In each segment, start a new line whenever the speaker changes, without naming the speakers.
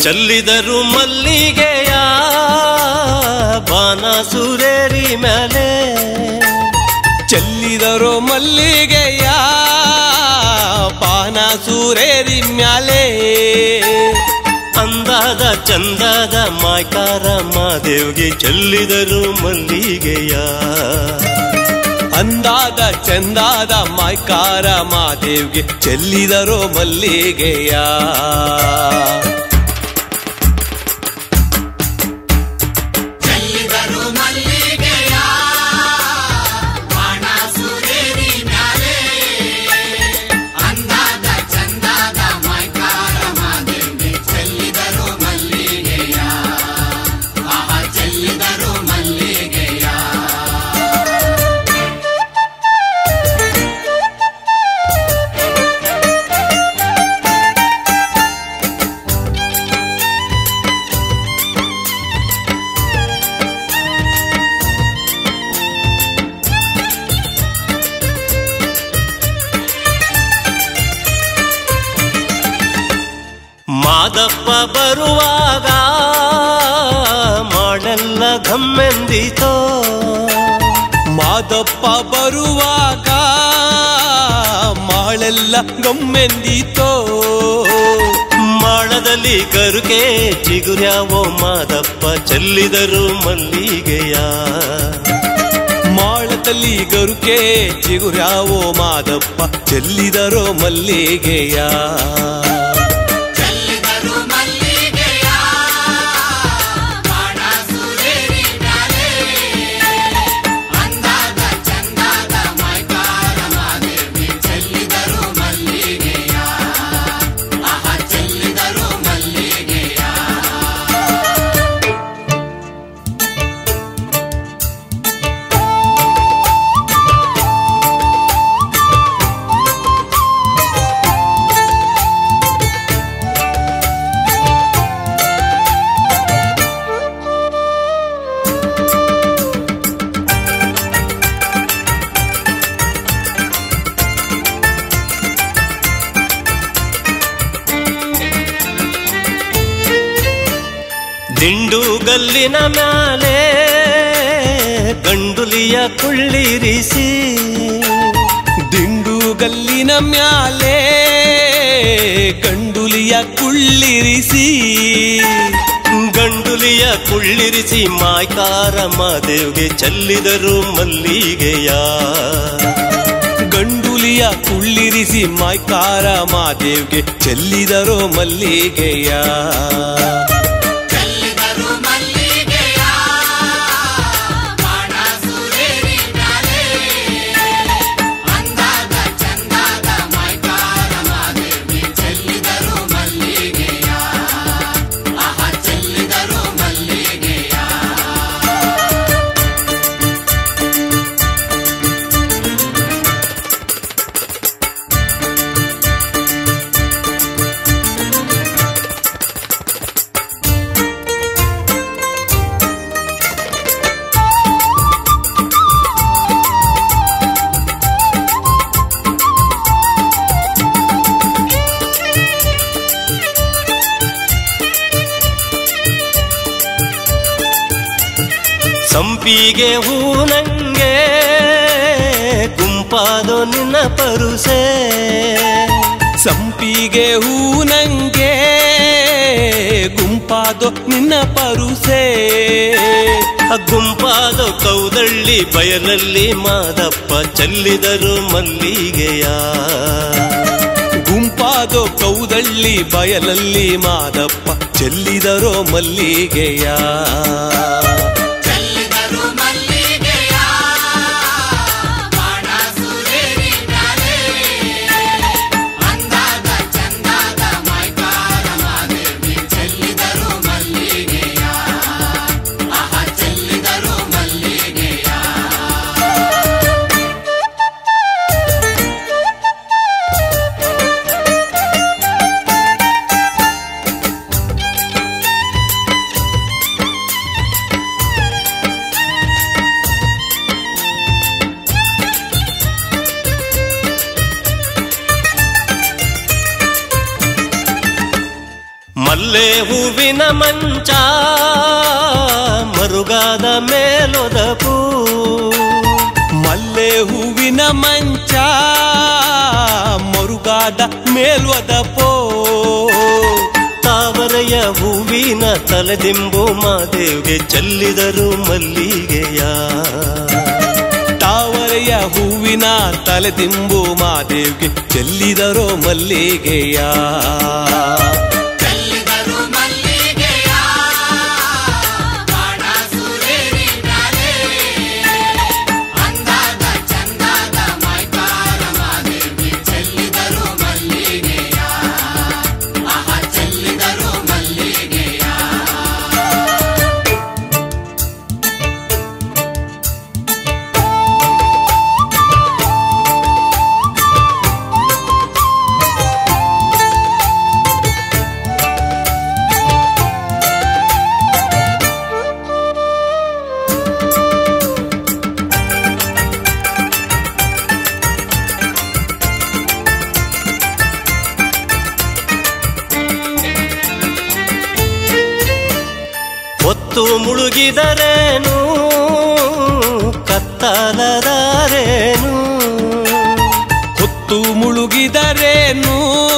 ಚೆಲ್ಲಿದರು ಮಲ್ಲಿಗೆಯ ಬಾನ ಸುರೇರಿ ಮೇಲೆ
ಚೆಲ್ಲಿದರು ಮಲ್ಲಿಗೆಯ ಪಾನ ಸೂರೇರಿ ಮ್ಯಾಲೆ
ಅಂದಾದ ಚಂದಾದ ಮಾಯ್ಕಾರ ಮಾದೇವ್ಗೆ ಚೆಲ್ಲಿದರು ಮಲ್ಲಿಗೆಯ
ಅಂದಾದ ಚಂದಾದ ಮಾಯ್ಕಾರ ಮಾದೇವ್ಗೆ ಚೆಲ್ಲಿದರು ಮಲ್ಲಿಗೆಯ
ಚೆಲ್ಲಿದರು ಮಲ್ಲಿಗೆಯ ಬಾಣ ಸುರೇರಿ ಮ್ಯಾಲೆ ಅಂದಾದ ಚಂದಾದ ಮೈಕಾರ ಮಾದೇವ್ಗೆ ಚೆಲ್ಲಿದರು ಮಲ್ಲಿಗೆಯ ಆಹ ಚೆಲ್ಲಿದರು ಮಲ್ಲಿಗೆಯ
ಮಾದಪ್ಪ ಬರುವಾಗ ಮಾಡೆಲ್ಲ ಘಮ್ಮೆಂದಿತೋ
ಮಾದಪ್ಪ ಬರುವಾಗ ಮಾಳೆಲ್ಲ ಗಮ್ಮೆಂದಿತೋ
ಮಾಳದಲ್ಲಿ ಗರುಕೆ ಚಿಗುರ್ಯಾವೋ ಮಾದಪ್ಪ ಚೆಲ್ಲಿದರು ಮಲ್ಲಿಗೆಯ
ಮಾಳದಲ್ಲಿ ಗರುಕೆ ಚಿಗುರ್ಯಾವೋ ಮಾದಪ್ಪ ಚೆಲ್ಲಿದರೋ ಮಲ್ಲಿಗೆಯ
ಚೆಲ್ಲಿದರು ಮಲ್ಲಿಗೆಯ ಬಾಣ ಸುರೇರಿ ಮ್ಯಾಲೆ ಅಂದಾದ ಚಂದಾದ ಮೈಕಾರ ಮಾದೇವಿ ಚೆಲ್ಲಿದರು ಮಲ್ಲಿಗೆಯ ಆಹ ಚೆಲ್ಲಿದರು ಮಲ್ಲಿಗೆಯ
ದಿಂಡುಗಲ್ಲಿನ ಮ್ಯಾಲೆ ಗಂಡುಲಿಯ ಕುಳ್ಳಿರಿಸಿ
ದಿಂಡುಗಲ್ಲಿನ ಮ್ಯಾಲೆ ಗಂಡುಲಿಯ ಕುಳ್ಳಿರಿಸಿ
ಗಂಡುಲಿಯ ಕುಳ್ಳಿರಿಸಿ ಮಾಯ್ಕಾರ ಮಾದೇವ್ಗೆ ಚೆಲ್ಲಿದರು ಮಲ್ಲಿಗೆಯ
ಗಂಡುಲಿಯ ಕುಳ್ಳಿರಿಸಿ ಮಾಯ್ಕಾರ ಮಾದೇವ್ಗೆ ಚೆಲ್ಲಿದರೋ ಮಲ್ಲಿಗೆಯ
ಚೆಲ್ಲಿದರು ಮಲ್ಲಿಗೆಯ ಬಾಣ ಸುರೇರಿ ಮ್ಯಾಲೆ ಅಂದಾದ ಚಂದಾದ ಮೈಕಾರ ಮಾದೇವಿ ಚೆಲ್ಲಿದರು ಮಲ್ಲಿಗೆಯ ಆಹ ಚೆಲ್ಲಿದರು ಮಲ್ಲಿಗೆಯ
ಸಂಪಿಗೆ ಹೂ ನಂಗೆ ಗುಂಪಾದೋ ನಿನ್ನ ಪರುಸೆ
ಸಂಪಿಗೆ ಹೂ ನಂಗೆ ಗುಂಪಾದೋ ನಿನ್ನ ಪರುಸೆ
ಆ ಗುಂಪಾದೋ ಕೌದಳ್ಳಿ ಬಯಲಲ್ಲಿ ಮಾದಪ್ಪ ಚೆಲ್ಲಿದರು ಮಲ್ಲಿಗೆಯ
ಗುಂಪಾದೋ ಕೌದಳ್ಳಿ ಬಯಲಲ್ಲಿ ಮಾದಪ್ಪ ಚೆಲ್ಲಿದರೋ ಮಲ್ಲಿಗೆಯ
ಚೆಲ್ಲಿದರು ಮಲ್ಲಿಗೆಯ ಬಾಣ ಸುರೇರಿ ಮ್ಯಾಲೆ ಅಂದಾದ ಚಂದಾದ ಮೈಕಾರ ಮಾದೇವಿ ಚೆಲ್ಲಿದರು ಮಲ್ಲಿಗೆಯ ಆಹ ಚೆಲ್ಲಿದರು ಮಲ್ಲಿಗೆಯ
ಹೂವಿನ ಮಂಚ ಮರುಗಾದ ಮೇಲೊದಪು
ಮಲ್ಲೆ ಹೂವಿನ ಮಂಚ ಮರುಗಾದ ಮೇಲ್ವದ ಪೋ
ತಾವರೆಯ ಹೂವಿನ ತಲೆದಿಂಬು ಮಾದೇವ್ಗೆ ಚೆಲ್ಲಿದರು ಮಲ್ಲಿಗೆಯ
ತಾವರೆಯ ಹೂವಿನ ತಲೆದಿಂಬು ಮಾದೇವ್ಗೆ ಚೆಲ್ಲಿದರೋ ಮಲ್ಲಿಗೆಯ
ಚೆಲ್ಲಿದರು ಮಲ್ಲಿಗೆಯ ಬಾಣ ಸುರೇರಿ ಮ್ಯಾಲೆ ಅಂದಾದ ಚಂದಾದ ಮೈಕಾರ ಮಾದೇವಿ ಚೆಲ್ಲಿದರು ಮಲ್ಲಿಗೆಯ ಆಹ ಚೆಲ್ಲಿದರು ಮಲ್ಲಿಗೆಯ
ಹೊತ್ತು ಮುಳುಗಿದರೇನು ಕತ್ತಲದಾರೇನು
ಹೊತ್ತು ಮುಳುಗಿದರೇನು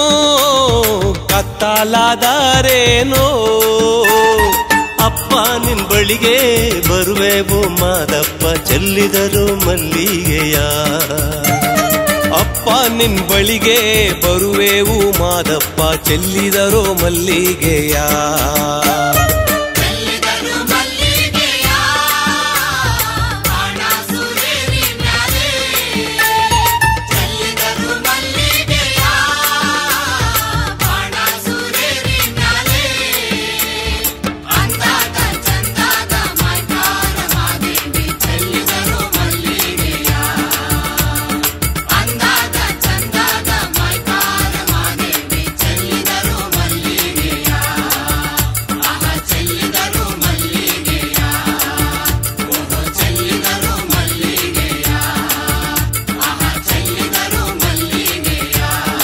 ಕತ್ತಲಾದರೇನೋ
ಅಪ್ಪ ನಿನ್ ಬಳಿಗೆ ಬರುವೆವು ಮಾದಪ್ಪ ಚೆಲ್ಲಿದರು ಮಲ್ಲಿಗೆಯ
ಅಪ್ಪ ನಿನ್ ಬಳಿಗೆ ಬರುವೆವು ಮಾದಪ್ಪ ಚೆಲ್ಲಿದರೋ ಮಲ್ಲಿಗೆಯ
ಚೆಲ್ಲಿದರು ಮಲ್ಲಿಗೆಯ ಬಾಣ ಸುರೇರಿ ಮ್ಯಾಲೆ ಚೆಲ್ಲಿದರು ಮಲ್ಲಿಗೆಯ ಬಾಣ ಸುರೇರಿ ಮ್ಯಾಲೆ ಅಂದಾದ ಚಂದಾದ ಮೈಕಾರ ಮಾದೇವಿ ಚೆಲ್ಲಿದರು ಮಲ್ಲಿಗೆಯ ಅಂದಾದ ಚಂದಾದ ಮೈಕಾರ ಮಾದೇವಿ ಚೆಲ್ಲಿದರು ಮಲ್ಲಿಗೆಯ ಆಹ ಚೆಲ್ಲಿದರು ಮಲ್ಲಿಗೆಯ ಓಹೋ ಚೆಲ್ಲಿದರು ಮಲ್ಲಿಗೆಯ ಆಹ ಚೆಲ್ಲಿದರು ಮಲ್ಲಿಗೆಯ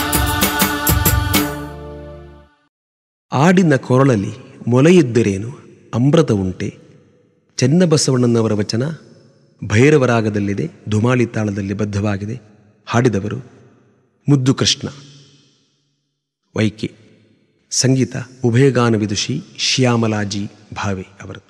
ಆಡಿನ ಕೊರಳಲ್ಲಿ ಮೊಲೆಯಿದ್ದರೇನು ಅಮೃತ ಉಂಟೆ ಚೆನ್ನಬಸವಣ್ಣನವರ ವಚನ ಭೈರವರಾಗದಲ್ಲಿದೆ ಧುಮಾಳಿ ತಾಳದಲ್ಲಿ ಬದ್ಧವಾಗಿದೆ ಹಾಡಿದವರು ಮುದ್ದು ಕೃಷ್ಣ ವೈಕೆ ಸಂಗೀತ ಉಭಯಗಾನ ವಿದುಷಿ ಶ್ಯಾಮಲಾಜಿ ಭಾವೆ ಅವರು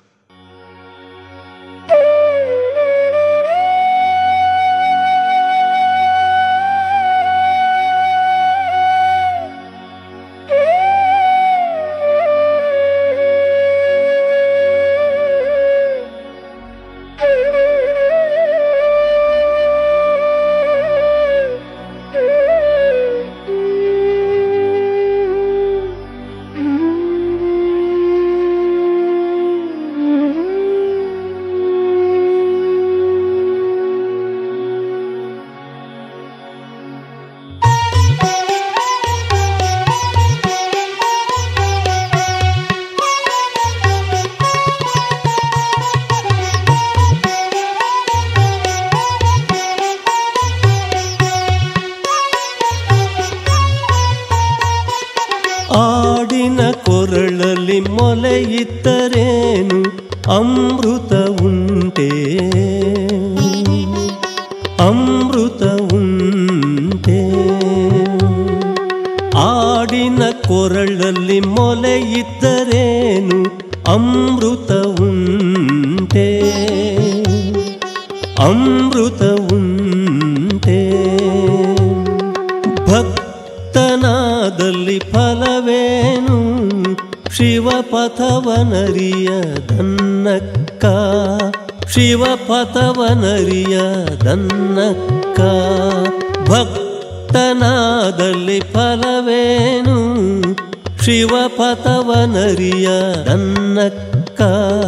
ಆಡಿನ ಕೊರಳಲ್ಲಿ ಮೊಲೆಯಿದ್ದರೇನು ಅಮೃತ ಉಂಟೆ ಅಮೃತ ಉಂಟೆ ಆಡಿನ ಕೊರಳಲ್ಲಿ ಮೊಲೆಯಿದ್ದರೇನು ಅಮೃತ ಉಂಟೆ ಅಮೃತ ಉಂಟೆ ಭಕ್ತನಾದಲ್ಲಿ ಫಲವೇನು ಶಿವಪಥವನರಿಯದನ್ನಕ್ಕ ಶಿವಪಥವನರಿಯದನ್ನಕ್ಕ ಭಕ್ತನಾದಲ್ಲಿ ಫಲವೇನು ಶಿವಪಥವನರಿಯದನ್ನಕ್ಕ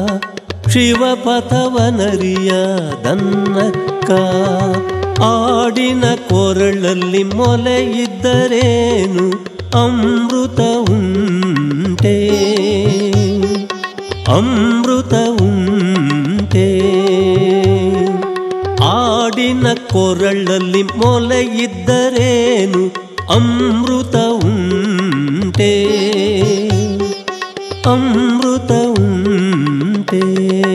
ಶಿವಪಥವನರಿಯದನ್ನಕ್ಕ ಆಡಿನ ಕೊರಳಲ್ಲಿ ಮೊಲೆಯಿದ್ದರೇನು ಅಮೃತ ಉಂಟೆ ಅಮೃತ ಉಂಟೆ ಆಡಿನ ಕೊರಳಲ್ಲಿ ಮೊಲೆಯಿದ್ದರೇನು ಅಮೃತ ಉಂಟೆ ಅಮೃತ ಉಂಟೆ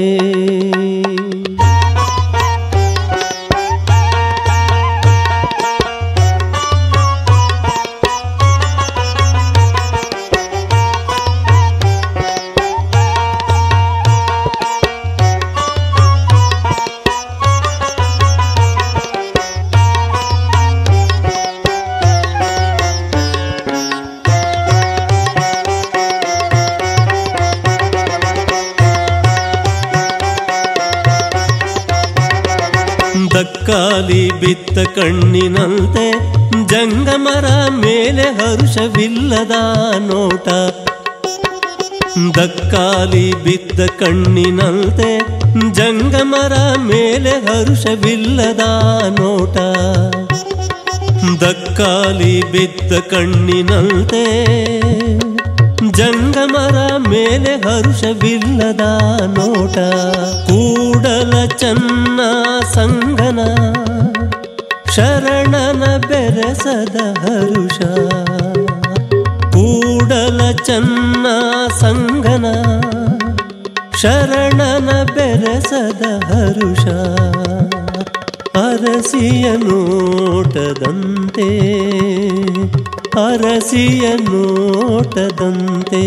ದಕ್ಕಾಲಿ ಬಿತ್ತ ಕಣ್ಣಿನಂತೆ ಜಂಗಮರ ಮೇಲೆ ಹರುಷವಿಲ್ಲದ ನೋಟ ದಕ್ಕಾಲಿ ಬಿದ್ದ ಕಣ್ಣಿನಂತೆ ಜಂಗಮರ ಮೇಲೆ ಹರುಷವಿಲ್ಲದ ನೋಟ ದಕ್ಕಾಲಿ ಬಿದ್ದ ಕಣ್ಣಿನಂತೆ ಜಂಗಮರ ಮೇಲೆ ಹರುಷವಿಲ್ಲದ ನೋಟ ಕೂಡಲ ಚನ್ನ ಸಂಗನ ಶರಣನ ಬೆರೆಸದ ಹರುಷ ಕೂಡಲ ಚನ್ನ ಸಂಗನ ಶರಣನ ಬೆರೆಸದ ಹರುಷ ಅರಸಿಯ ನೋಟದಂತೆ ಅರಸಿಯ ನೋಟದಂತೆ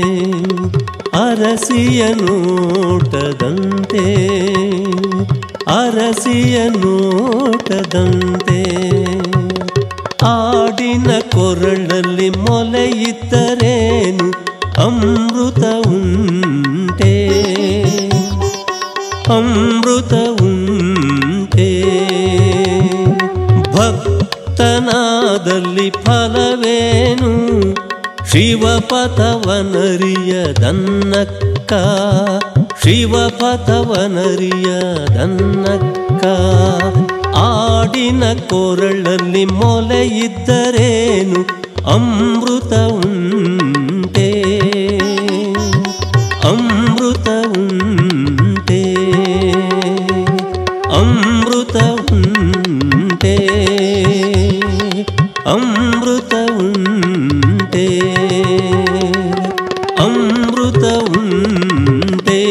ಅರಸಿಯ ನೋಟದಂತೆ ಅರಸಿಯ ನೋಟದಂತೆ ಆಡಿನ ಕೊರಳಲ್ಲಿ ಮೊಲೆಯಿದ್ದರೇನು ಅಮೃತ ಉಂಟೆ ಅಮೃತ ಉಂಟೆ ಭಕ್ತನಾದಲ್ಲಿ ಫಲವೇನು ಶಿವಪಥವನರಿಯದನ್ನಕ್ಕ ಶಿವಪಥವನರಿಯದನ್ನಕ್ಕ ಆಡಿನ ಕೊರಳಲ್ಲಿ ಮೊಲೆಯಿದ್ದರೇನು ಅಮೃತ ಉಂಟೆ ಅಮೃತ ಉಂಟೆ ಅಮೃತ ಉಂಟೆ ಅಮೃತ ಉಂಟೆ ಅಮೃತ ಉಂಟೆ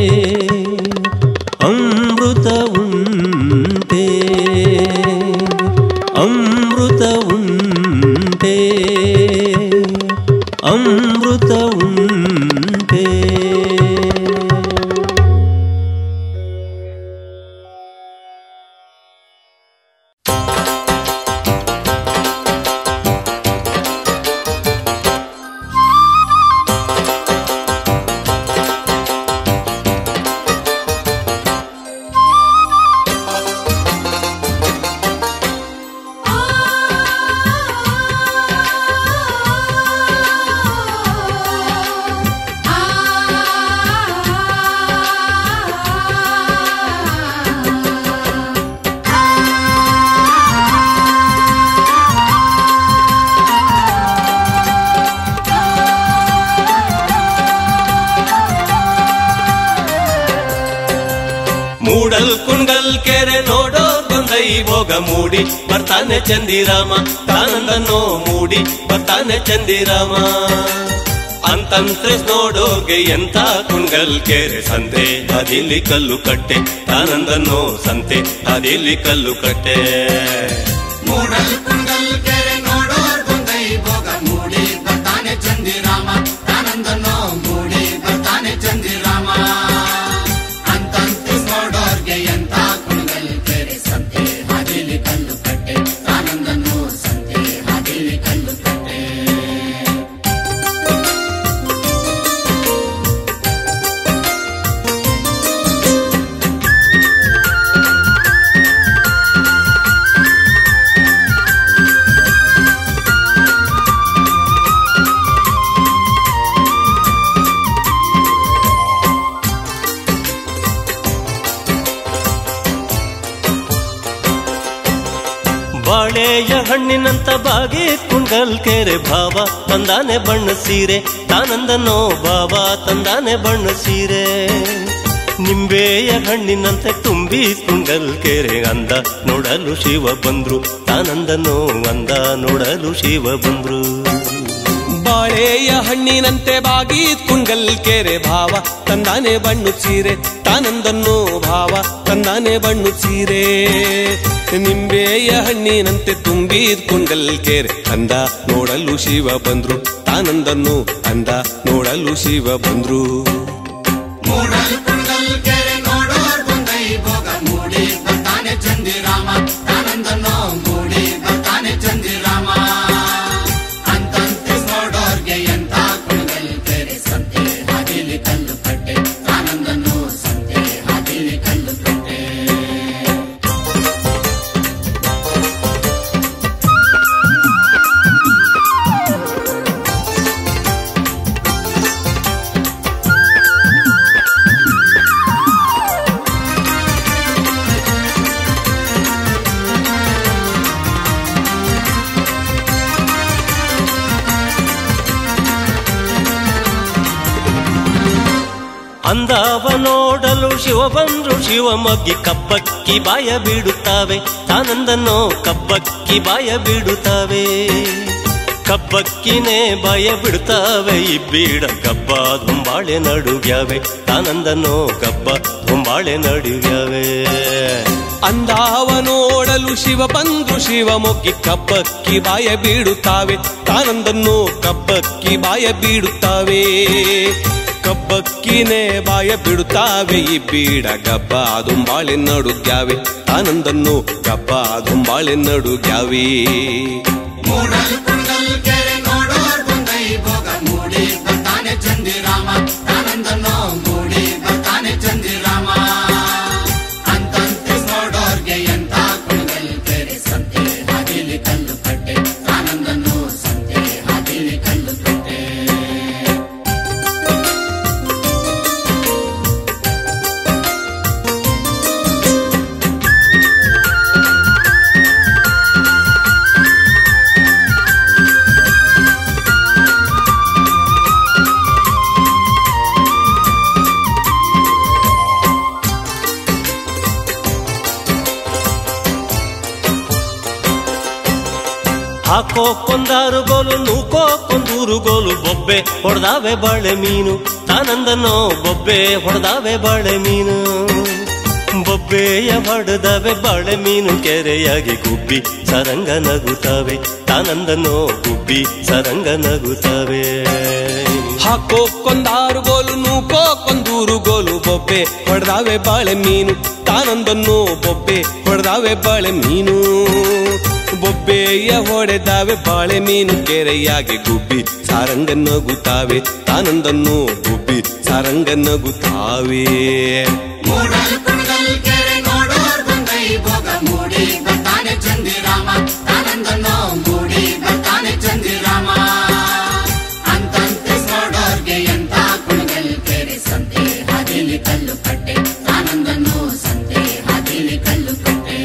ಅಮೃತ ಉಂಟೆ ಅಮೃತ ಉಂಟೆ ಅಮೃತ ಉಂಟೆ
ಮೂಡಲ್ ಕುಂಡಲ್ ಕೆರೆ ನೋಡೋ ಗೊಂದೈ ಭೋಗ ಮೂಡಿ ಬರ್ತಾನೆ ಚಂದಿರಾಮ ತಾನಂದನೋ ಮೂಡಿ ಬರ್ತಾನೆ ಚಂದಿರಾಮ ಅಂತಂತ್ರೆಸ್ ನೋಡೋಗೆ ಎಂತ ಕುಂಡಲ್ ಕೆರೆ ಸಂತೆ ಅದಿಲ್ಲಿ ಕಲ್ಲು ಕಟ್ಟೆ ತಾನಂದನೋ ಸಂತೆ ಅದಿಲ್ಲಿ ಕಲ್ಲು ಕಟ್ಟೆ
ಮೂಡಲ್ ಕುಂಡಲ್ ಕೆರೆ ನೋಡೋರ್ ಬಂದೈ ಭೋಗ ಮೂಡಿ ಬರ್ತಾನೆ ಚಂದಿರಾಮ ಆನಂದನೋ ಮೂಡಿ ಬರ್ತಾನೆ ಚಂದಿರಾಮ ಅಂತಂತು ನೋಡೋರ್ಗೆ ಎಂತ ಕುಂಡಲ್ ಕೆರೆ ಸಂತೆ ಹಾದಿಲಿ ಕಲ್ಲು ಕಟ್ಟೆ ಆನಂದನೋ ಸಂತೆ ಹಾದಿಲಿ ಕಲ್ಲು ಕಟ್ಟೆ
ಬಾಳೆಯ ಹಣ್ಣಿನಂತ ಬಾಗಿ ಕುಂಡಲ್ ಕೆರೆ ಭಾವ ತಂದಾನೆ ಬಣ್ಣ ಸೀರೆ ತಾನಂದನೋ ಭಾವ ತಂದಾನೆ ಬಣ್ಣ ಸೀರೆ ನಿಂಬೆಯ ಹಣ್ಣಿನಂತೆ ತುಂಬಿ ಕುಂಡಲ್ ಕೆರೆ ಅಂದ ನೋಡಲು ಶಿವ ಬಂದ್ರು ತಾನಂದನೋ ಅಂದ ನೋಡಲು ಶಿವ ಬಂದ್ರು
ಬಾಳೆಯ ಹಣ್ಣಿನಂತೆ ಬಾಗಿ ಕುಂಗಲ್ ಕೆರೆ ಭಾವ ತಂದಾನೆ ಬಣ್ಣು ಸೀರೆ ತಾನಂದನ್ನು ಭಾವ ತಂದಾನೆ ಬಣ್ಣು ಸೀರೆ ನಿಂಬೆಯ ಹಣ್ಣಿನಂತೆ ತುಂಬಿ ಕುಂಗಲ್ ಕೆರೆ ಅಂದ ನೋಡಲು ಶಿವ ಬಂದ್ರು ತಾನಂದನ್ನು ಅಂದ ನೋಡಲು ಶಿವ ಬಂದ್ರು
ಮೂಡಲ್ ಕುಂಡಲ್ ಕೆರೆ ನೋಡೋರ್ ಬಂದೈ ಭೋಗ ಮೂಡಿ ಬರ್ತಾನೆ ಚಂದಿರಾಮ ಆನಂದನೋ ಮೂಡಿ ಬರ್ತಾನೆ ಚಂದಿರಾಮ ಅಂತಂತೆ ನೋಡೋರ್ಗೆ ಎಂತ ಕುಂಡಲ್ ಕೆರೆ ಸಂತೆ ಹಾದಿಲಿ ಕಲ್ಲು ಕಟ್ಟೆ ಆನಂದನೋ ಸಂತೆ ಹಾದಿಲಿ ಕಲ್ಲು ಕಟ್ಟೆ
ಅಂದವ ನೋಡಲು ಶಿವ ಬಂದ್ರು ಶಿವ ಮಗ್ಗಿ ಕಬ್ಬಕ್ಕಿ ಬಾಯ ಬಿಡುತ್ತಾವೆ ತಾನಂದನೋ ಕಬ್ಬಕ್ಕಿ ಬಾಯ ಬಿಡುತ್ತಾವೆ ಕಬ್ಬಕ್ಕಿನೇ ಬಾಯ ಬಿಡುತ್ತಾವೆ ಇಬ್ಬೀಡ ಗಬ್ಬ ದುಂಬಾಳೆ ನಡುಗ್ಯಾವೆ ತಾನಂದನೋ ಗಬ್ಬ ದುಂಬಾಳೆ ನಡುಗ್ಯಾವೆ
ಅಂದಾವ ನೋಡಲು ಶಿವ ಬಂದ್ರು ಶಿವ ಮೊಗ್ಗಿ ಕಬ್ಬಕ್ಕಿ ಬಾಯ ಬೀಡುತ್ತಾವೆ ತಾನಂದನ್ನು ಕಬ್ಬಕ್ಕಿ ಬಾಯ ಬೀಡುತ್ತಾವೆ ಕಬ್ಬಕ್ಕಿನೇ ಬಾಯ ಬಿಡುತ್ತಾವೆ ಈ ಬೀಡ ಗಬ್ಬ ದುಂಬಾಳೆ ನಡುಗ್ಯಾವೆ ತಾನಂದನ್ನು ಗಬ್ಬ ದುಂಬಾಳೆ ನಡುಗ್ಯಾವೆ
ಮೂಡಲ್ ಕುಂಡಲ್ ಕೆರೆ ನೋಡೋರ್ ಬಂದೈ ಭೋಗ ಮೂಡಿ ಬರ್ತಾನೆ ಚಂದಿರಾಮ ಆನಂದನೋ ಮೂಡಿ ಬರ್ತಾನೆ ಚಂದಿರಾಮ ಅಂತಂತೆ ನೋಡೋರ್ಗೆ ಎಂತ ಕುಂಡಲ್ ಕೆರೆ ಸಂತೆ ಹಾದಿಲಿ ಕಲ್ಲು ಕಟ್ಟೆ ಆನಂದನೋ ಸಂತೆ ಹಾದಿಲಿ ಕಲ್ಲು ಕಟ್ಟೆ
ಹಾಕೋ ಕೊಂದಾರು ಗೋಲು ನೂಕೋ ಕೊಂದೂರು ಗೋಲು ಬೊಬ್ಬೆ ಹೊಡೆದಾವೆ ಬಾಳೆ ಮೀನು ತಾನಂದನೋ ಬೊಬ್ಬೆ ಹೊಡೆದಾವೆ ಬಾಳೆ ಮೀನು ಬೊಬ್ಬೆಯ ಹೊಡೆದಾವೆ ಬಾಳೆ ಮೀನು ಕೆರೆಯಾಗಿ ಗುಬ್ಬಿ ಸರಂಗ ನಗುತ್ತಾವೆ ತಾನಂದನೋ ಗುಬ್ಬಿ ಸರಂಗ ನಗುತ್ತಾವೆ
ಹಾಕೋ ಕೊಂದಾರು ಗೋಲು ನೂಕೋ ಕೊಂದೂರು ಗೋಲು ಬೊಬ್ಬೆ ಹೊಡೆದಾವೆ ಬಾಳೆ ಮೀನು ತಾನೊಂದನ್ನು ಬೊಬ್ಬೆ ಹೊಡೆದಾವೆ ಬಾಳೆ ಮೀನು ಬೊಬ್ಬೆಯ ಹೊಡೆದಾವೆ ಬಾಳೆ ಮೀನು ಕೆರೆಯಾಗಿ ಗುಬ್ಬಿ ಸಾರಂಗ ನಗುತ್ತಾವೆ ತಾನೊಂದನ್ನು ಗುಬ್ಬಿ ಸಾರಂಗ ನಗುತ್ತಾವೆ
ಮೂಡಲ್ ಕುಂಡಲ್ ಕೆರೆ ನೋಡೋರ್ ಬಂದೈ ಭೋಗ ಮೂಡಿ ಬರ್ತಾನೆ ಚಂದಿರಾಮ ಆನಂದನೋ ಮೂಡಿ ಬರ್ತಾನೆ ಚಂದಿರಾಮ ಅಂತಂತೆ ನೋಡೋರ್ಗೆ ಎಂತ ಕುಂಡಲ್ ಕೆರೆ ಸಂತೆ ಹಾದಿಲಿ ಕಲ್ಲು ಕಟ್ಟೆ ಆನಂದನೋ ಸಂತೆ ಹಾದಿಲಿ ಕಲ್ಲು ಕಟ್ಟೆ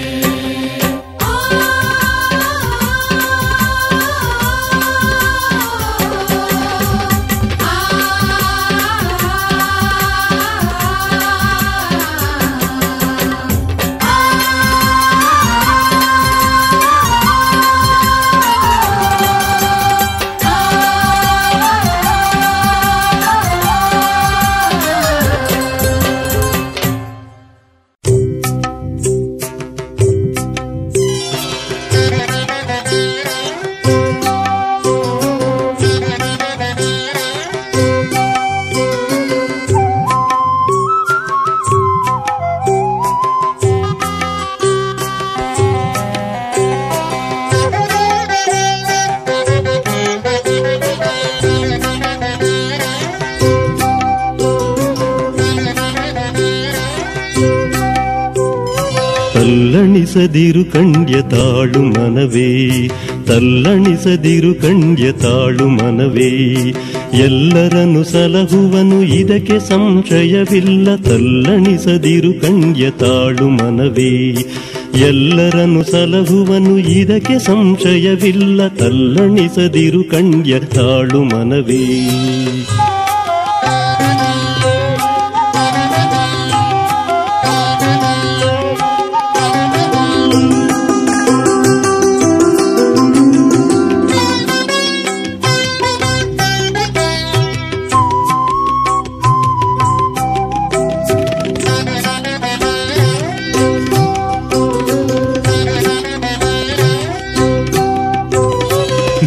ತಲ್ಲಣಿಸದಿರು ಕಂಡ್ಯ ತಾಳು ಮನವೇ ತಲ್ಲಣಿಸದಿರು ಕಂಡ್ಯ ತಾಳು ಮನವೇ ಎಲ್ಲರನ್ನು ಸಲಹುವನು ಇದಕ್ಕೆ ಸಂಶಯವಿಲ್ಲ ತಲ್ಲಣಿಸದಿರು ಕಂಡ್ಯ ತಾಳು ಮನವೇ ಎಲ್ಲರನ್ನು ಸಲಹುವನು ಇದಕ್ಕೆ ಸಂಶಯವಿಲ್ಲ ತಲ್ಲಣಿಸದಿರು ಕಂಡ್ಯ ತಾಳು ಮನವೇ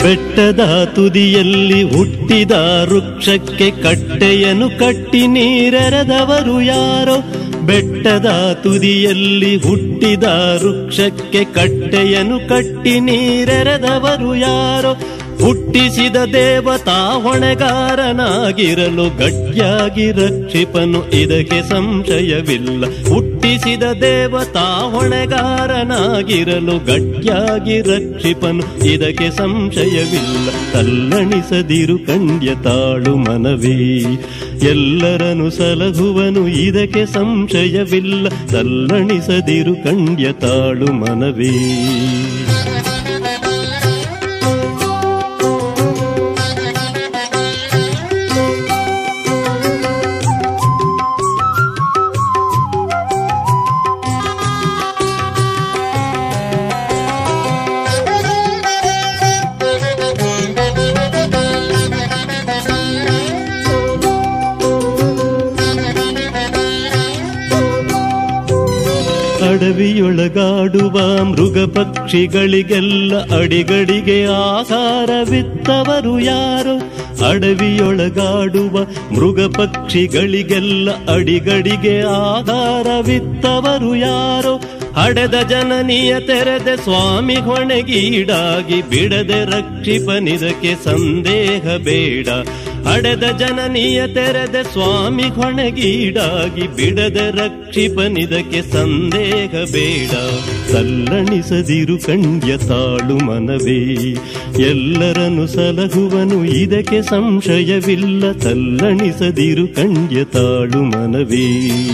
ಬೆಟ್ಟದ ತುದಿಯಲ್ಲಿ ಹುಟ್ಟಿದ ವೃಕ್ಷಕ್ಕೆ ಕಟ್ಟೆಯನ್ನು ಕಟ್ಟಿ ನೀರೆರೆದವರು ಯಾರೋ ಬೆಟ್ಟದ ತುದಿಯಲ್ಲಿ ಹುಟ್ಟಿದ ವೃಕ್ಷಕ್ಕೆ ಕಟ್ಟೆಯನ್ನು ಕಟ್ಟಿ ನೀರೆರೆದವರು ಯಾರೋ ಹುಟ್ಟಿಸಿದ ದೇವತಾ ಹೊಣೆಗಾರನಾಗಿರಲು ಗಟ್ಟಿಯಾಗಿ ರಕ್ಷಿಪನು ಇದಕ್ಕೆ ಸಂಶಯವಿಲ್ಲ ಹುಟ್ಟಿಸಿದ ದೇವತಾ ಹೊಣೆಗಾರನಾಗಿರಲು ಗಟ್ಟಿಯಾಗಿ ರಕ್ಷಿಪನು ಇದಕ್ಕೆ ಸಂಶಯವಿಲ್ಲ ತಲ್ಲಣಿಸದಿರು ಕಂಡ್ಯ ತಾಳು ಮನವೇ ಎಲ್ಲರನು ಸಲಹುವನು ಇದಕ್ಕೆ ಸಂಶಯವಿಲ್ಲ ತಲ್ಲಣಿಸದಿರು ಕಂಡ್ಯ ತಾಳು ಮನವೇ ಅಡವಿಯೊಳಗಾಡುವ ಮೃಗ ಪಕ್ಷಿಗಳಿಗೆಲ್ಲ ಅಡಿಗಡಿಗೆ ಆಹಾರವಿತ್ತವರು ಯಾರು ಅಡವಿಯೊಳಗಾಡುವ ಮೃಗ ಪಕ್ಷಿಗಳಿಗೆಲ್ಲ ಅಡಿಗಡಿಗೆ ಆಧಾರವಿತ್ತವರು ಯಾರೋ ಹಡೆದ ಜನನಿಯ ತೆರೆದೆ ಸ್ವಾಮಿ ಹೊಣೆಗೀಡಾಗಿ ಬಿಡದೆ ರಕ್ಷಿಪನಿದಕ್ಕೆ ಸಂದೇಹ ಬೇಡ ಹಡೆದ ಜನನಿಯ ತೆರೆದೆ ಸ್ವಾಮಿ ಹೊಣೆಗೀಡಾಗಿ ಬಿಡದೆ ರಕ್ಷಿಪನಿದಕ್ಕೆ ಸಂದೇಹ ಬೇಡ ತಲ್ಲಣಿಸದಿರು ಕಂಡ್ಯ ತಾಳು ಮನವೇ ಎಲ್ಲರನ್ನು ಸಲಹುವನು ಇದಕ್ಕೆ ಸಂಶಯವಿಲ್ಲ ತಲ್ಲಣಿಸದಿರು ಕಂಡ್ಯ ತಾಳು ಮನವೇ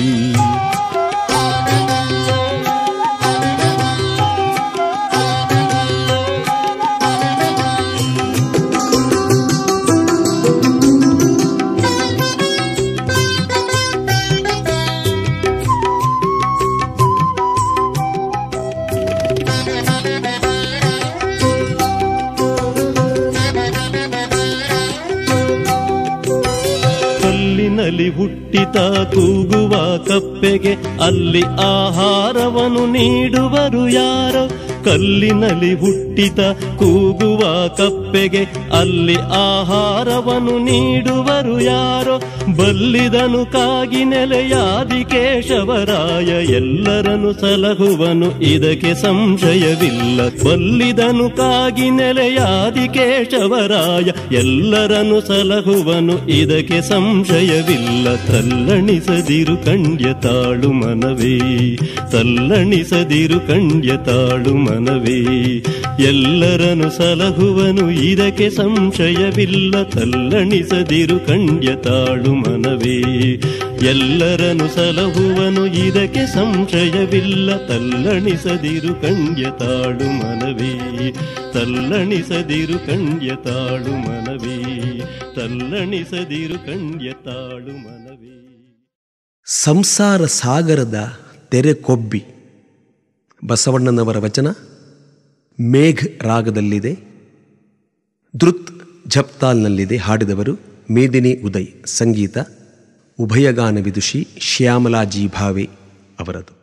ಕಲ್ಲಿನಲ್ಲಿ ಹುಟ್ಟಿತ ಕೂಗುವ ಕಪ್ಪೆಗೆ ಅಲ್ಲಿ ಆಹಾರವನ್ನು ನೀಡುವರು ಯಾರೋ ಕಲ್ಲಿನಲ್ಲಿ ಹುಟ್ಟಿತ ಕೂಗುವ ಕಪ್ಪೆಗೆ ಅಲ್ಲಿ ಆಹಾರವನ್ನು ನೀಡುವರು ಯಾರೋ ಬಲ್ಲಿದನು ಕಾಗಿ ನೆಲೆಯಾದಿ ಕೇಶವರಾಯ ಎಲ್ಲರನ್ನು ಸಲಹುವನು ಇದಕ್ಕೆ ಸಂಶಯವಿಲ್ಲ ಬಲ್ಲಿದನು ಕಾಗಿ ನೆಲೆಯಾದಿ ಕೇಶವರಾಯ ಎಲ್ಲರನ್ನು ಸಲಹುವನು ಇದಕ್ಕೆ ಸಂಶಯವಿಲ್ಲ ತಲ್ಲಣಿಸದಿರು ಕಂಡ್ಯ ತಾಳು ಮನವೇ ತಲ್ಲಣಿಸದಿರು ಕಂಡ್ಯ ತಾಳು ಮನವೇ ಎಲ್ಲರನ್ನು ಸಲಹುವನು ಇದಕ್ಕೆ ಸಂಶಯವಿಲ್ಲ ತಲ್ಲಣಿಸದಿರು ಕಂಡ್ಯ ತಾಳು ಮನವೇ ಎಲ್ಲರನ್ನು ಸಲಹುವನು ಇದಕ್ಕೆ ಸಂಶಯವಿಲ್ಲ ತಲ್ಲಣಿಸದಿರು ಕಂಡ್ಯ ತಾಳು ಮನವೇ ತಲ್ಲಣಿಸದಿರು ಕಂಡ್ಯ ತಾಳು ಮನವೇ ತಲ್ಲಣಿಸದಿರು ಕಂಡ್ಯ ತಾಳು ಮನವೇ
ಸಂಸಾರ ಸಾಗರದ ತೆರೆ ಕೊಬ್ಬಿ ಬಸವಣ್ಣನವರ ವಚನ ಮೇಘ್ ರಾಗದಲ್ಲಿದೆ ಧೃತ್ ಝಪ್ತಾಲ್ನಲ್ಲಿದೆ ಹಾಡಿದವರು ಮೇದಿನಿ ಉದಯ್ ಸಂಗೀತ ಉಭಯಗಾನ ವಿದುಷಿ ಶ್ಯಾಮಲಾಜಿ ಭಾವೆ ಅವರದು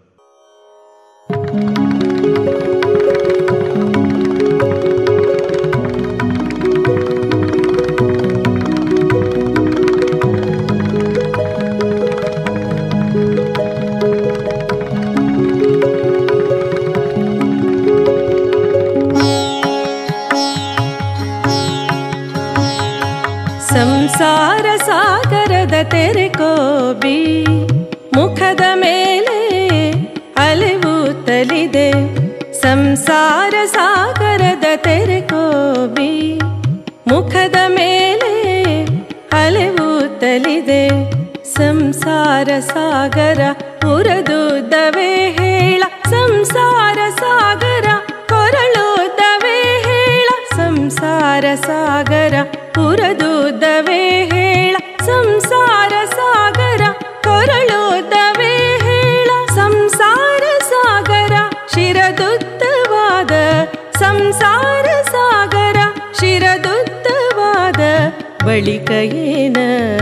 ಸಂಸಾರ ಸಾಗರದ ತೆರೆ ಕೋಬಿ ಮುಖದ ಮೇಲೆ ಅಲೆವೂತಲಿದೆ ಸಂಸಾರ ಸಾಗರದ ತೆರೆ ಕೋಬಿ ಮುಖದ ಮೇಲೆ ಅಲೆವೂತಲಿದೆ ಸಂಸಾರ ಸಾಗರ ಉರದುದ್ದವೇ ಹೇಳ ಸಂಸಾರ ಸಾಗರ ಕೊರಳುದ್ದವೇ ಹೇಳ ಸಂಸಾರ ಸಾಗರ ಉರದುದ್ದವೇ ಹೇಳ ಸಂಸಾರ ಸಾಗರ ಕೊರಳುದ್ದವೇ ಹೇಳ ಸಂಸಾರ ಸಾಗರ ಶಿರದುದ್ದವಾದ ಸಂಸಾರ ಸಾಗರ ಶಿರದುದ್ದವಾದ ಬಳಿಕ ಏನ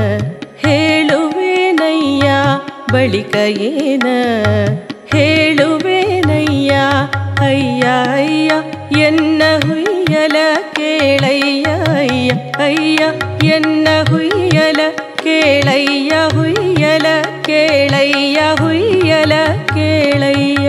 ಹೇಳುವೇನಯ್ಯ ಬಳಿಕ ಏನ ಹೇಳುವೇನಯ್ಯ ಅಯ್ಯ ಅಯ್ಯ ಎನ್ನ ಹುಯ್ಯಲ ಕೇಳಯ್ಯ ಕೇಳಯ್ಯ ಹುಯ್ಯಲ ಕೇಳಯ್ಯ ಹುಯ್ಯಲ ಕೇಳಯ್ಯ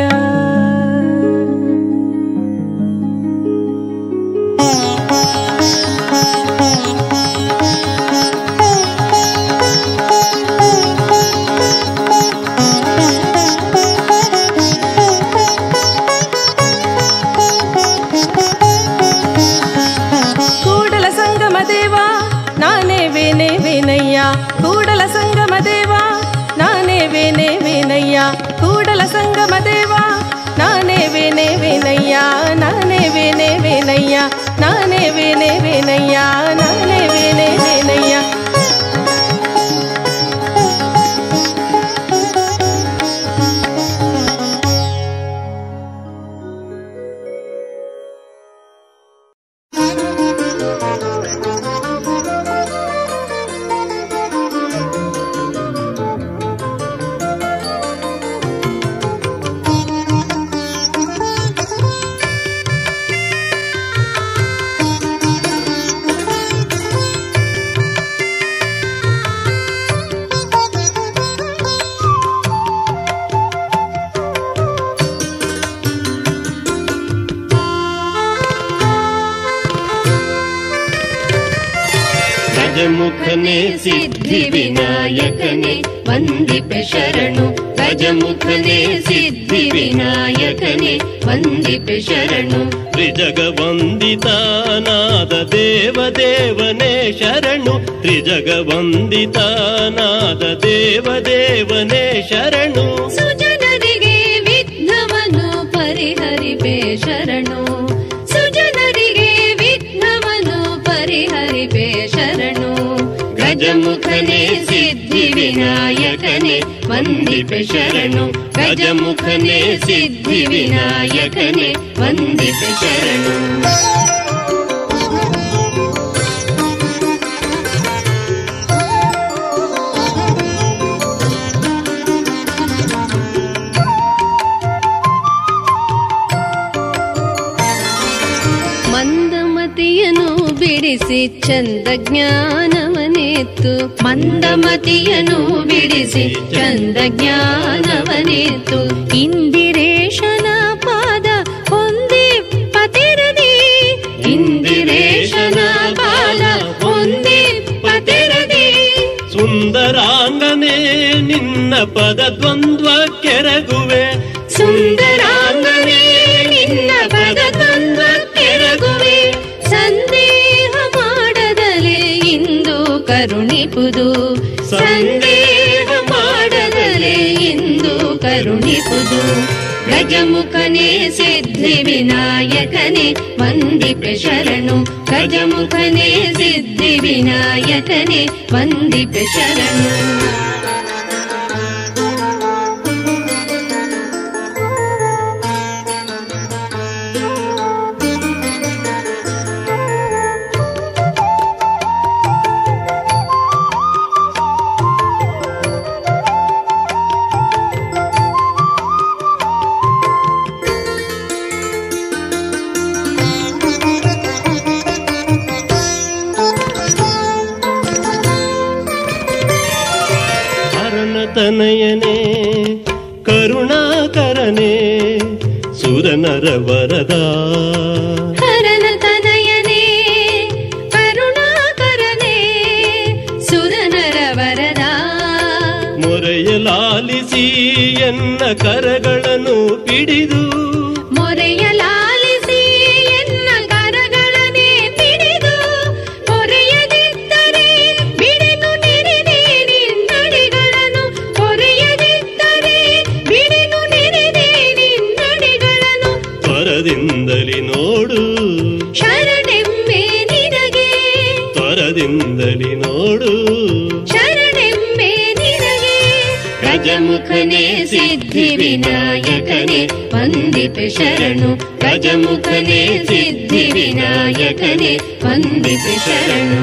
ಕೂಡಲ ಸಂಗಮ ದೇವ ನಾನೇ ವೇನೆ ವೇನಯ್ಯ ಕೂಡಲ ಸಂಗಮ ದೇವ ನಾನೇ ವೇನೆ ವೇನಯ್ಯ ಕೂಡಲ ಸಂಗಮ ದೇವ ನಾನೇ ವೇನೆ ವೇನಯ್ಯ ನಾನೇ ವೇನೆ ವೇನಯ್ಯ ನಾನೇ ವೇನೆ ವೇನಯ್ಯ ನಾನೇ ವೇನೆ ವೇನಯ್ಯ
ಗಜಮುಖನೇ ಸಿದ್ಧಿ ವಿನಾಯಕನೇ ವಂದಿಪೆ ಶರಣು ಗಜಮುಖನೇ ಸಿದ್ಧಿ ವಿನಾಯಕನೇ ವಂದಿಪೆ ಶರಣು ತ್ರಿಜಗ ವಂದಿತಾನಾದ ದೇವ ದೇವನೇ ಶರಣು ತ್ರಿಜಗ ವಂದಿತಾನಾದ ದೇವ ದೇವನೇ ಶರಣು
ಸುಜನರಿಗೆ ವಿಘ್ನವನ್ನು ಪರಿಹರಿಪೆ ಶರಣು ಸುಜನರಿಗೆ ವಿಘ್ನವನ್ನು ಪರಿಹರಿಪೆ ಶರಣು
ಗಜಮುಖನೇ ಸಿದ್ಧಿ ವಿನಾಯಕನೇ ವಂದಿಪೆ ಶರಣು ಗಜಮುಖನೇ ಸಿದ್ಧಿ ವಿನಾಯಕನೇ ವಂದಿಪೆ ಶರಣು
ಮಂದಮತಿಯನು ಬಿಡಿಸಿ ಚಂದ ಜ್ಞಾನವನೆತ್ತು ಮಂದಮತಿಯನು ಬಿಡಿಸಿ ಚಂದ ಜ್ಞಾನವನೆತ್ತು ಇಂದಿರೇಶನ ಪಾದ ಹೊಂದಿ ಪತಿರದಿ ಇಂದಿರೇಶನ ಪಾದ ಹೊಂದಿ ಪತಿರದಿ
ಸುಂದರಾಂಗನೇ ನಿನ್ನ ಪದ ದ್ವಂದ್ವ ಕೆರಗುವೆ
ಸುಂದರಾಂಗನೇ ನಿನ್ನ ಪದ ದ್ವಂದ್ವ ಕೆರಗುವೆ ಸಂದೇಹ ಮಾಡದಲೆ ಇಂದು ಕರುಣಿಪುದು ಸಂದೇಹ ಮಾಡದಲೆ ಇಂದು ಕರುಣಿಪುದು ಗಜಮುಖನೇ ಸಿದ್ಧಿ ವಿನಾಯಕನೇ ವಂದಿಪೆ ಶರಣು ಗಜಮುಖನೇ ಸಿದ್ಧಿ ವಿನಾಯಕನೇ ವಂದಿಪೆ ಶರಣು
ಹರನತನಯನೇ ಕರುಣಾಕರನೇ ಸುರನರ ವರದ
ಹರನ ತನಯನೇ ಕರುಣಾಕರನೇ ಸುರನರ ವರದ
ಮೊರೆಯಲಾಲಿಸಿ ಎನ್ನ ಕರಗಳನ್ನು ಪಿಡಿದು
ಮೊರೆಯ ಲಾಲಿಸಿ ಎನ್ನ ಕರಗಳನೆ ಪಿಡಿದು ಕೊರೆಯದಿದ್ದರೆ ಬಿಡಿನು ನೆನೆದೆ ನಿನ್ನಡಿಗಳನ್ನು ಕೊರೆಯದಿದ್ದರೆ ಬಿಡಿನು ನೆನೆದೆ ನಿನ್ನಡಿಗಳನ್ನು
ತ್ವರದಿಂದಲಿ ನೋಡು
ಶರಣೆಂಬೆ ನಿನಗೆ
ತ್ವರದಿಂದಲಿ ನೋಡು
ಶರಣೆಂಬೆ ನಿನಗೆ
ಗಜಮುಖನೇ ಸಿದ್ಧಿ ವಿನಾಯಕನೇ
ವಂದಿಪೆ ಶರಣು
ಗಜಮುಖನೇ ಸಿದ್ಧಿ ವಿನಾಯಕನೇ
ವಂದಿಪೆ ಶರಣು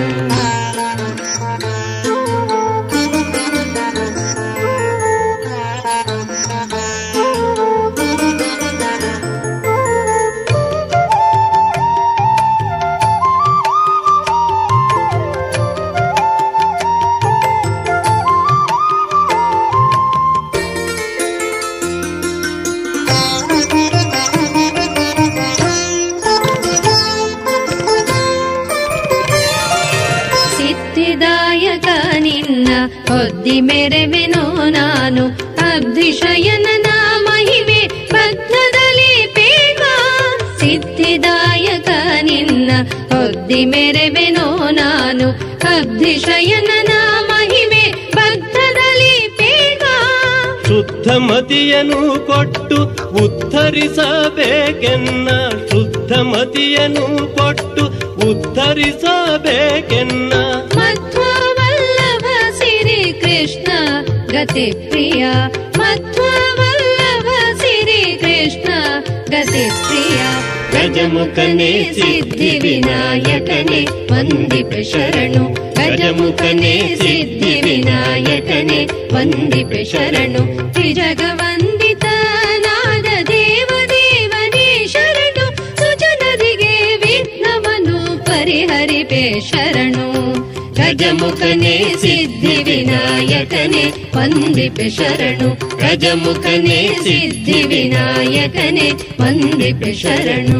ಹೊದ್ದಿ ಮೆರೆವೆನೋ ನಾನು ಅಬ್ಧಿಶಯನನ ಮಹಿಮೆ ಬದ್ಧದಲ್ಲಿ ಬೇಗ ಸಿದ್ಧಿದಾಯಕ ನಿನ್ನ ಹೊದ್ದಿ ಮೆರೆವೆನೋ ನಾನು ಅಬ್ಧಿಶಯನನ ಮಹಿಮೆ ಬದ್ಧದಲ್ಲಿ ಬೇಗ
ಶುದ್ಧ ಮತಿಯನ್ನು ಕೊಟ್ಟು ಉದ್ಧರಿಸಬೇಕೆನ್ನ ಶುದ್ಧ ಮತಿಯನ್ನು ಕೊಟ್ಟು ಉದ್ಧರಿಸಬೇಕೆನ್ನ
ಮಧ್ವವಲ್ಲಭ ಸಿರಿ ಕೃಷ್ಣ ಗತಿ ಪ್ರಿಯ ಮಧ್ವವಲ್ಲಭ ಸಿರಿ ಕೃಷ್ಣ ಗತಿ ಪ್ರಿಯ ಗಜಮುಖನೇ ಸಿದ್ಧಿ ವಿನಾಯಕನೇ ವಂದಿಪೆ ಶರಣು ಗಜಮುಖನೇ ಸಿದ್ಧಿ ವಿನಾಯಕನೇ ವಂದಿಪೆ ಶರಣು ತ್ರಿಜಗವಂದಿತ ನಾದ ದೇವ ದೇವನೇ ಶರಣು ಸುಜನರಿಗೆ ವಿಘ್ನವನ್ನು ಪರಿಹರಿಪೆ ಶರಣು ಗಜಮುಖನೇ ಸಿದ್ಧಿ ವಿನಾಯಕನೇ ವಂದಿಪೆ ಶರಣು ಗಜಮುಖನೇ ಸಿದ್ಧಿ ವಿನಾಯಕನೇ ವಂದಿಪೆ ಶರಣು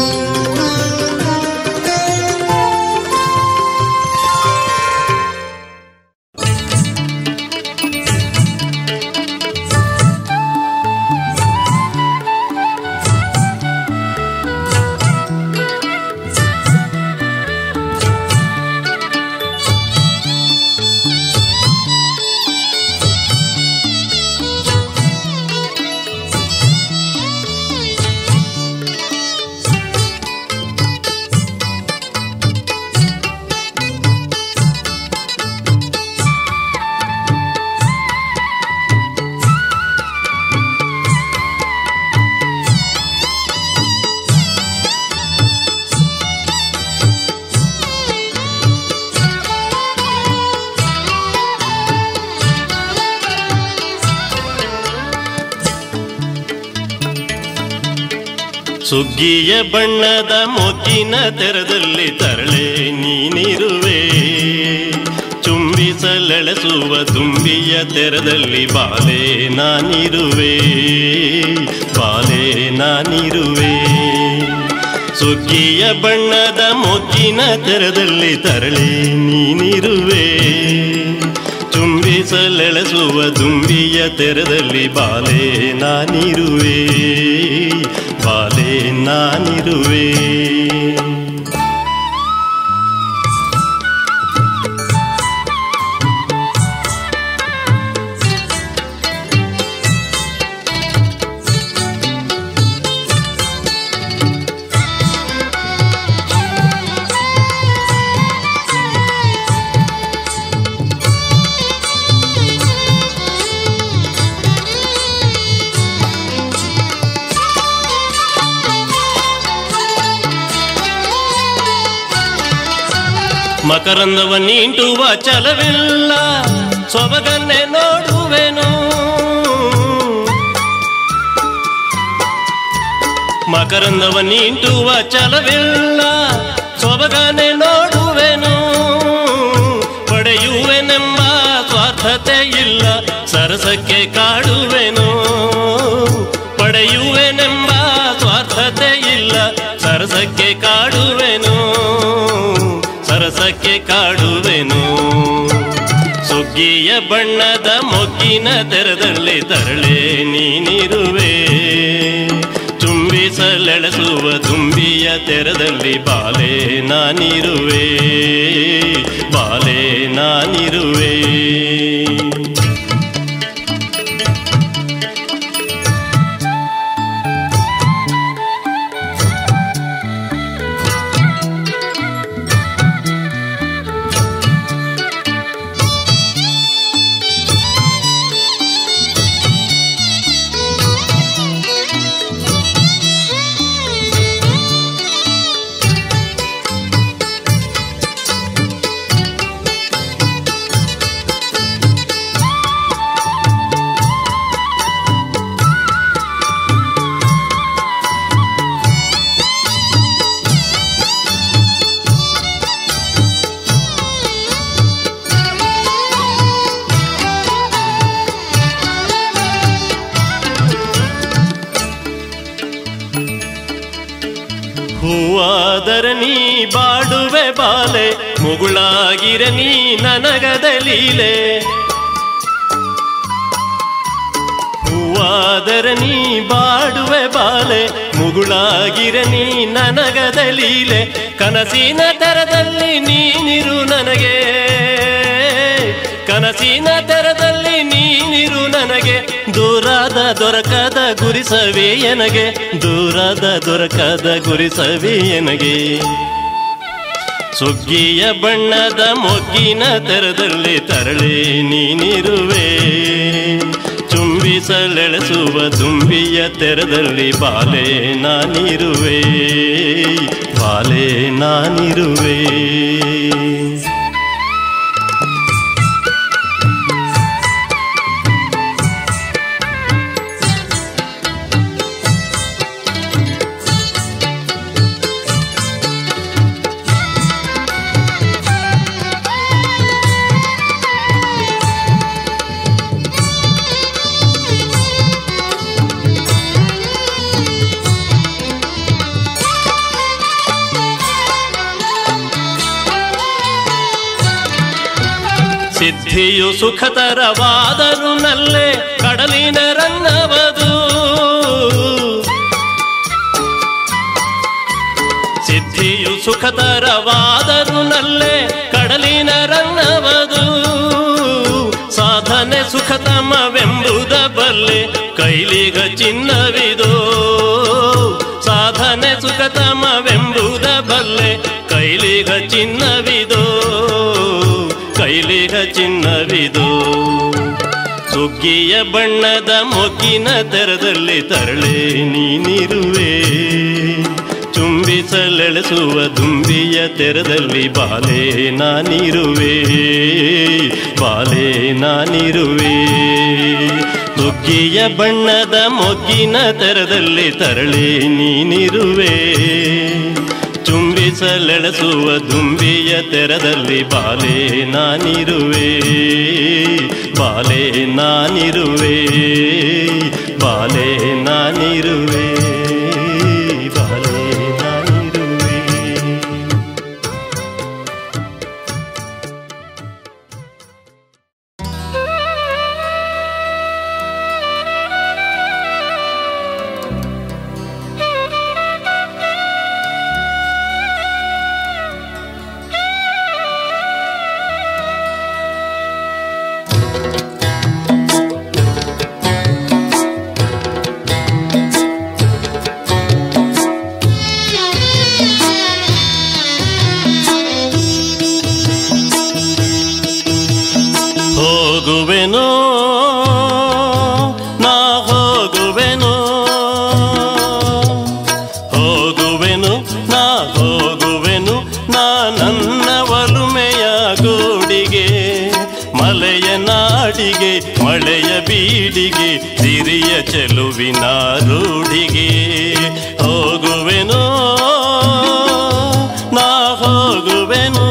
ಸುಗ್ಗಿಯ ಬಣ್ಣದ ಮೊಗ್ಗಿನ ತೆರದಲ್ಲಿ ತರಳೆ ನೀನಿರುವೆ ಚುಂಬಿಸಲೆಳೆಸುವ ತುಂಬಿಯ ತೆರದಲ್ಲಿ ಬಾಲೆ ನಾನಿರುವೆ ಬಾಲೆ ನಾನಿರುವೆ ಸುಗ್ಗಿಯ ಬಣ್ಣದ ಮೊಗ್ಗಿನ ತೆರದಲ್ಲಿ ತರಳೆ ನೀನಿರುವೆ ಚುಂಬಿಸಲೆಳೆಸುವ ದುಂಬಿಯ ತೆರದಲ್ಲಿ ಬಾಲೆ ನಾನಿರುವೆ ಬಾಲೆ ನಾನಿರುವೆ ಮಕರಂದವ ನೀಂಟುವ ಛಲವಿಲ್ಲ ಸೊಬಗನ್ನೇ ನೋಡುವೆನು ಮಕರಂದವ ನೀಂಟುವ ಛಲವಿಲ್ಲ ಸೊಬಗನೆ ನೋಡುವೆನು ಪಡೆಯುವೆನೆಂಬ ಸ್ವಾರ್ಥತೆ ಇಲ್ಲ ಸರಸಕ್ಕೆ ಕಾಡುವೆನು ಪಡೆಯುವೆನೆಂಬ ಸ್ವಾರ್ಥತೆ ಇಲ್ಲ ಸರಸಕ್ಕೆ ಕಾಡುವೆನು ಸರಸಕ್ಕೆ ಕಾಡುವೆನು ಸುಗ್ಗಿಯ ಬಣ್ಣದ ಮೊಗ್ಗಿನ ತೆರದಲ್ಲಿ ತರಳೆ ನೀನಿರುವೆ ಚುಂಬಿಸಲೆಳೆಸುವ ತುಂಬಿಯ ತೆರದಲ್ಲಿ ಬಾಲೆ ನಾನಿರುವೆ ಬಾಲೆ ನಾನಿರುವೆ ಹೂವಾದರ ನೀ ಬಾಡುವೆ ಬಾಲೆ ಮುಗುಳಾಗಿರ ನೀ ನನಗದ ಲೀಲೆ ಬಾದರೆ ನೀ ಬಾಡುವೆ ಬಾಲೆ ಮುಗುಳಾಗಿರೆ ನೀ ನನಗದಲೀಲೆ ಕನಸಿನ ತೆರದಲ್ಲಿ ನೀನಿರು ನನಗೆ ಕನಸಿನ ತೆರದಲ್ಲಿ ನೀನಿರು ನನಗೆ ದೂರದ ದೊರಕದ ಗುರಿಸವೇ ಎನಗೆ ದೂರದ ದೊರಕದ ಗುರಿಸವೇ ಎನಗೆ ಸುಗ್ಗಿಯ ಬಣ್ಣದ ಮೊಗ್ಗಿನ ತೆರದಲ್ಲಿ ತರಳೆ ನೀನಿರುವೆ ಚುಂಬಿಸಲೆಳೆಸುವ ದುಂಬಿಯ ತೆರದಲ್ಲಿ ಬಾಲೆ ನಾನಿರುವೆ ಬಾಲೆ ನಾನಿರುವೆ ಸಿದ್ಧಿಯು ಸುಖತರವಾದರು ನಲ್ಲೆ ಕಡಲಿನ ರನ್ನವದು ಸಿದ್ಧಿಯು ಸುಖತರವಾದರು ನಲ್ಲೆ ಕಡಲಿನ ರನ್ನವದು ಸಾಧನೆ ಸುಖತಮವೆಂಬುದ ಬಲ್ಲೆ ಕೈಲಿಗ ಚಿನ್ನವಿದೋ ಸಾಧನೆ ಸುಖತಮವೆಂಬುದ ಬಲ್ಲೆ ಕೈಲಿಗ ಚಿನ್ನವಿದೋ ಕೈಲಿಗ ಚಿನ್ನವಿದು ಸುಗ್ಗಿಯ ಬಣ್ಣದ ಮೊಗ್ಗಿನ ತೆರದಲ್ಲಿ ತರಳೆ ನೀನಿರುವೆ ಚುಂಬಿಸಲೆಳೆಸುವ ದುಂಬಿಯ ತೆರದಲ್ಲಿ ಬಾಲೆ ನಾನಿರುವೆ ಬಾಲೆ ನಾನಿರುವೆ ಸುಗ್ಗಿಯ ಬಣ್ಣದ ಮೊಗ್ಗಿನ ತೆರದಲ್ಲಿ ತರಳೆ ನೀನಿರುವೆ ಚುಂಬಿಸಲೆಳೆಸುವ ದುಂಬಿಯ ತೆರದಲ್ಲಿ ಬಾಲೆ ನಾನಿರುವೆ ಬಾಲೆ ನಾನಿರುವೆ ಬಾಲೆ ನಾನಿರುವೆ ಬಾಲೆ ನಾನಿರುವೆ ಹೋಗುವೆನೋ ನಾ ಹೋಗುವೆನೋ ಹೋಗುವೆನು ನಾ ಹೋಗುವೆನು ನಾ ನನ್ನ ಒಲುಮೆಯ ಗೂಡಿಗೆ ಮಲೆಯ ನಾಡಿಗೆ ಮಳೆಯ ಬೀಡಿಗೆ ಸಿರಿಯ ಚೆಲುವಿನ ರೂಢಿಗೆ ಹೋಗುವೆನೋ ನಾ ಹೋಗುವೆನು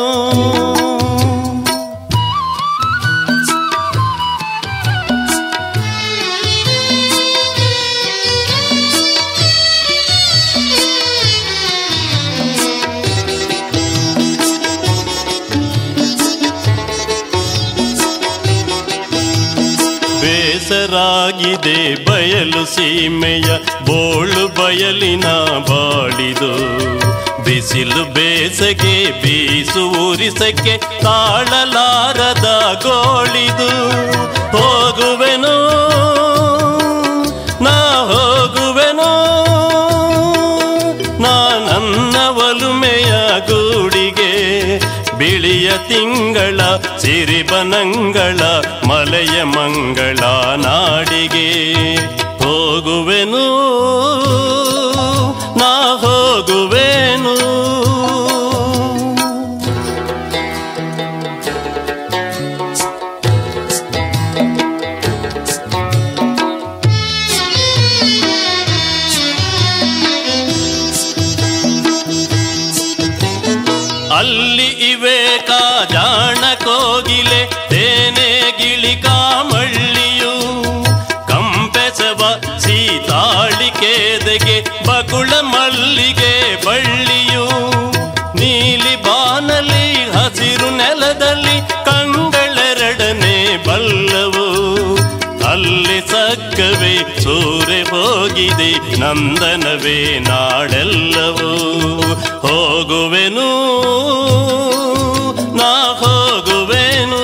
ಬೇಸರಾಗಿದೆ ಬಯಲು ಸೀಮೆಯ ಬೋಳು ಬಯಲಿನ ಬಾಳಿದು ಬಿಸಿಲು ಬೇಸಗೆ ಬೀಸು ಉರಿಸಕ್ಕೆ ತಾಳಲಾರದ ಗೋಳಿದು ಹೋಗುವೆನು ನಾ ಹೋಗುವೆನು ನಾ ನನ್ನ ಒಲುಮೆಯ ಗೂಡಿಗೆ ಬಿಳಿಯ ತಿಂಗಳ ಸಿರಿಬನಂಗಳ ಮಲೆಯ ಮಂಗಳ ನಾಡಿಗೆ ಹೋಗುವೆನು ನಾ ಹೋಗುವೆನು ಅಲ್ಲಿ ಇವೆ ಕಾಜಾಣ ಕೋಗಿಲೆ ತೇನೆ ಗಿಳಿ ಕಾಮಳ್ಳಿಯು ಕಂಪೆಸವ ಸೀತಾಳಿಕೆದೆಗೆ ಬಗುಳ ಮಲ್ಲಿಗೆ ಬಳ್ಳಿಯು ನೀಲಿ ಬಾನಲಿ ಹಸಿರು ನೆಲದಲ್ಲಿ ಕಂಗಳೆರಡನೆ ಬಲ್ಲವು ಅಲ್ಲಿ ಸ ಲಕ್ಕವೇ ಸೂರೆ ಹೋಗಿದೆ ನಂದನವೇ ನಾಡೆಲ್ಲವೂ ಹೋಗುವೆನು ನಾ ಹೋಗುವೆನು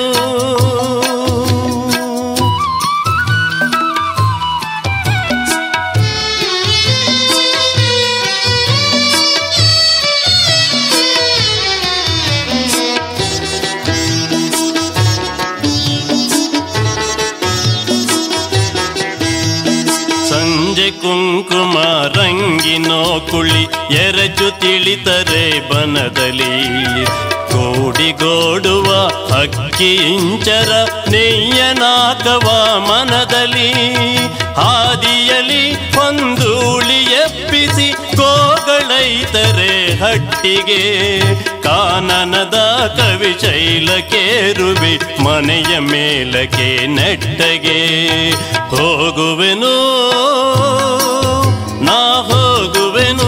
ಸಂಜೆ ಕುಂಕುಮ ರಂಗಿನೋ ಕುಳಿ ಎರಚು ತಿಳಿತರೆ ಬನದಲ್ಲಿ ಕೋಡಿಗೋಡುವ ಅಕ್ಕಿ ಇಂಚರ ನೆಯ್ಯನಾಕವ ಮನದಲ್ಲಿ ಹಾದಿಯಲಿ ಒಂದೂಳಿ ಎಪ್ಪಿಸಿ ಗೋಗಳೈತರೆ ಹಟ್ಟಿಗೆ ಕಾನನದ ಕವಿ ಶೈಲಕೇರುವೆ ಮನೆಯ ಮೇಲಕ್ಕೆ ನೆಟ್ಟಗೆ ಹೋಗುವೆನು ನಾ ಹೋಗುವೆನು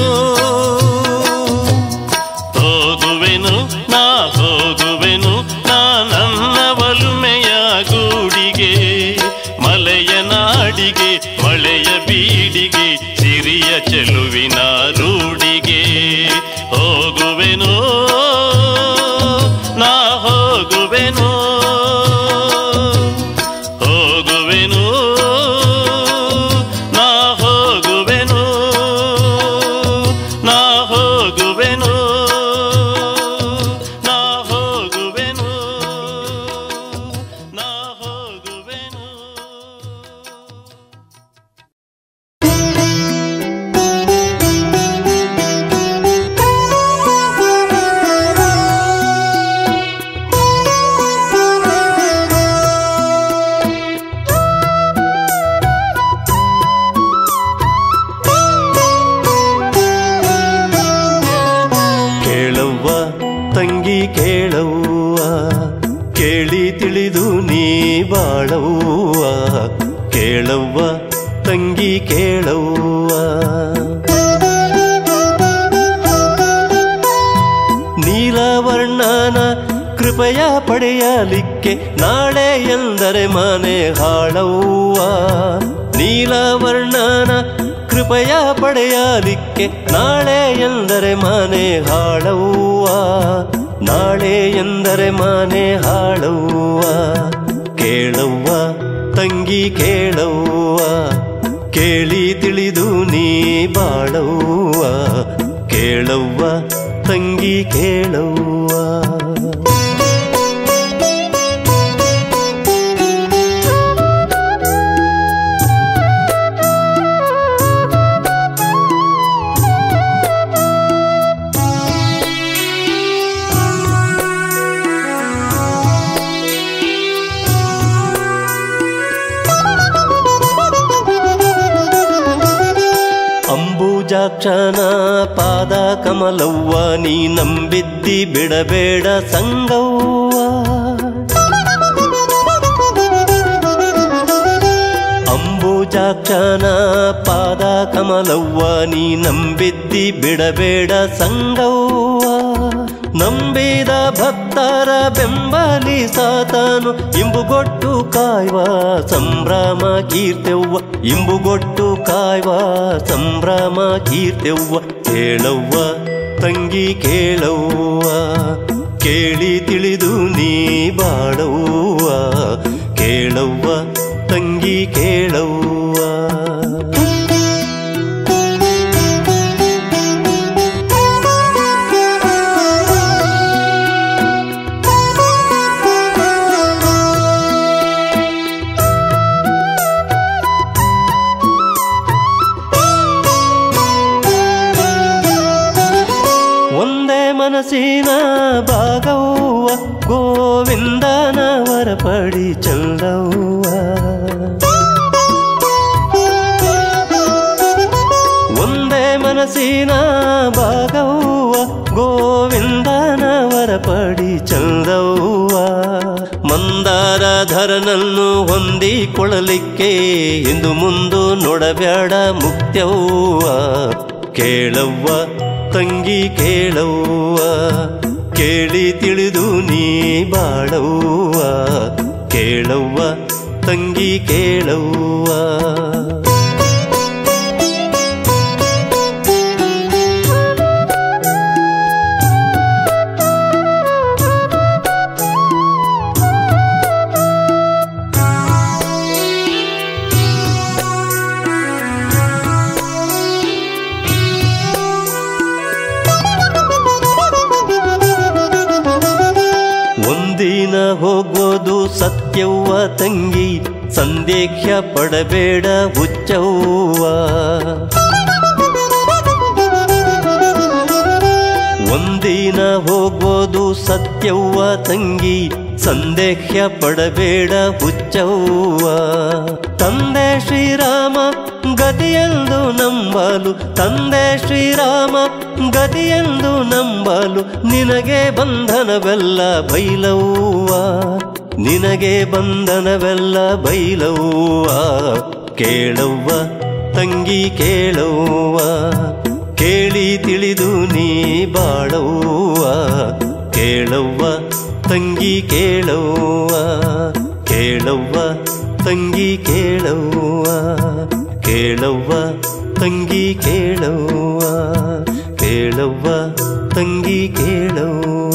ಹೋಗುವೆನು ನಾ ಹೋಗುವೆನು ನಾ ನನ್ನ ಒಲುಮೆಯ ಗೂಡಿಗೆ ಮಲೆಯ ನಾಡಿಗೆ ಮಳೆಯ ಬೀಡಿಗೆ ಸಿರಿಯ ಚೆಲುವಿನ ರೂಡಿಗೆ ಹೋಗುವೆನು ನಾ ಹೋಗುವೆನು ಹೋಗುವೆನು ನಾ ಹೋಗುವೆನು ನಾ ಹೋಗುವೆನು ನಾ ಹೋಗುವೆನು ನಾ ಹೋಗುವೆನು
ಕೇಳವ್ವ ತಂಗಿ ಕೇಳವ್ವ ಕೇಳಿ ತಿಳಿದು ನೀ ಬಾಳವ್ವ ಕೇಳವ್ವ ತಂಗಿ ಕೇಳವ್ವ ನೀಲವರ್ಣನ ಕೃಪೆಯ ಪಡೆಯಲಿಕ್ಕೆ ನಾಳೆ ಎಂದರೆ ಮನೆ ಹಾಳವ್ವ ನೀಲವರ್ಣನ ಕೃಪೆಯ ಪಡೆಯಲಿಕ್ಕೆ ನಾಳೆ ಎಂದರೆ ಮನೆ ಹಾಳವ್ವ ನಾಳೆ ಎಂದರೆ ಮನೆ ಹಾಳವ್ವ ಕೇಳವ್ವ ತಂಗಿ ಕೇಳವ್ವ ಕೇಳಿ ತಿಳಿದು ನೀ ಬಾಳವ್ವ ಕೇಳವ್ವ ತಂಗಿ ಕೇಳವ್ವ ಅಂಬುಜಾಕ್ಷನ ಪಾದ ಕಮಲವ್ವ ನೀ ನಂಬಿದ್ದಿ ಬಿಡಬೇಡ ಸಂಗವ್ವ ಅಂಬುಜಾಕ್ಷನ ಪಾದ ಕಮಲವ್ವ ನೀ ನಂಬಿದ್ದಿ ಬಿಡಬೇಡ ಸಂಗವ್ವ ನಂಬಿದ ಭಕ್ತರ ಬೆಂಬಲಿ ಸಾತನು ಇಂಬುಗೊಟ್ಟು ಕಾಯ್ವ ಸಂಭ್ರಮ ಕೀರ್ತೆವ್ವ ಇಂಬುಗೊಟ್ಟು ಕಾಯ್ವ ಸಂಭ್ರಮ ಕೀರ್ತೆವ್ವ ಕೇಳವ್ವ ತಂಗಿ ಕೇಳವ್ವ ಕೇಳಿ ತಿಳಿದು ನೀ ಬಾಳವ್ವ ಕೇಳವ್ವ ತಂಗಿ ಕೇಳವ್ವ ಒಂದೇ ಮನಸ್ಸಿನ ಭಾಗವ್ವ ಗೋವಿಂದನ ವರಪಡಿ ಚಂದವ್ವ ಒಂದೇ ಮನಸ್ಸಿನ ಭಾಗವ್ವ ಗೋವಿಂದನ ವರಪಡಿ ಚಂದವ್ವ ಮಂದಾರಧರನನ್ನು ಹೊಂದಿಕೊಳ್ಳಲಿಕ್ಕೆ ಇಂದು ಮುಂದು ನೋಡಬೇಡ ಮುಕ್ತವ್ವ ಕೇಳವ್ವ ತಂಗಿ ಕೇಳವ್ವ ಕೇಳಿ ತಿಳಿದು ನೀ ಬಾಳವ್ವ ಕೇಳವ್ವ ತಂಗಿ ಕೇಳವ್ವ ಒಂದಿನ ಹೋಗೋದು ಸತ್ಯವ್ವ ತಂಗಿ ಸಂದೇಹ್ಯ ಪಡಬೇಡ ಹುಚ್ಚವ್ವ ಒಂದಿನ ಹೋಗೋದು ಸತ್ಯವ್ವ ತಂಗಿ ಸಂದೇಹ್ಯ ಪಡಬೇಡ ಹುಚ್ಚವ್ವ ತಂದೆ ಶ್ರೀರಾಮ ಗದಿಯೆಂದು ನಂಬಲು ತಂದೆ ಶ್ರೀರಾಮ ಗದಿಯೆಂದು ನಂಬಲು ನಿನಗೆ ಬಂಧನವೆಲ್ಲ ಬೈಲವ್ವ ನಿನಗೆ ಬಂಧನವೆಲ್ಲ ಬೈಲವ್ವ ಕೇಳವ್ವ ತಂಗಿ ಕೇಳವ್ವ ಕೇಳಿ ತಿಳಿದು ನೀ ಬಾಳವ್ವ ಕೇಳವ್ವ ತಂಗಿ ಕೇಳವ್ವ ಕೇಳವ್ವ ತಂಗಿ ಕೇಳವ್ವ ಕೇಳವ್ವ ತಂಗಿ ಕೇಳವ್ವ ಕೇಳವ್ವ ತಂಗಿ ಕೇಳವ್ವ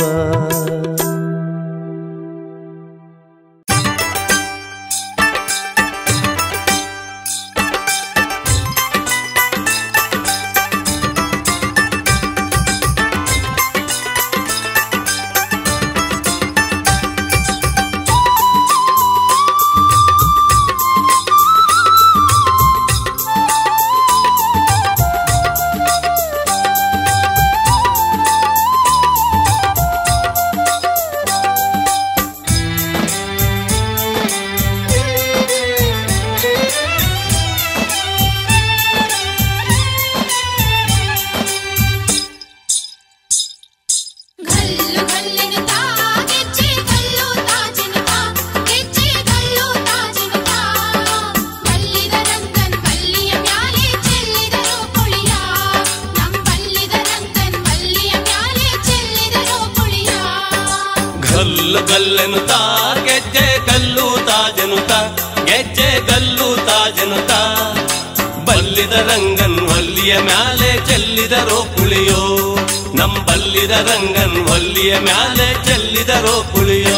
ಗಲ್ಲು ಗಲ್ಲಿನ ತಾ ಗೆಜ್ಜೆ ಗಲ್ಲು ತಾಜಿನ ತಾ ಗೆಜ್ಜೆ ಗಲ್ಲು ತಾಜಿನ ತಾ ಬಲ್ಲಿದ ರಂಗನ್ ಬಲ್ಲಿಯ ಮ್ಯಾಲೆ ಚೆಲ್ಲಿದರೋ ಪುಳಿಯ ನಮ್ ಬಲ್ಲಿದ ರಂಗನ್ ಬಲ್ಲಿಯ ಮ್ಯಾಲೆ ಚೆಲ್ಲಿದರೋ ಪುಳಿಯ
ಗಲ್ಲು ಗಲ್ಲೆನುತ ಗೆಜ್ಜೆ ಗಲ್ಲು ತಾಜನುತ ಗೆಜ್ಜೆ ಗಲ್ಲು ತಾಜನುತ ಬಲ್ಲಿದ ರಂಗನ್ ವಲ್ಲಿಯ ಮ್ಯಾಲೆ ಚೆಲ್ಲಿದರೋ ಪುಳಿಯೋ ನಮ್ ಬಲ್ಲಿದ ರಂಗನ್ ವಲ್ಲಿಯ ಮ್ಯಾಲೆ ಚೆಲ್ಲಿದರೋ ಪುಳಿಯೋ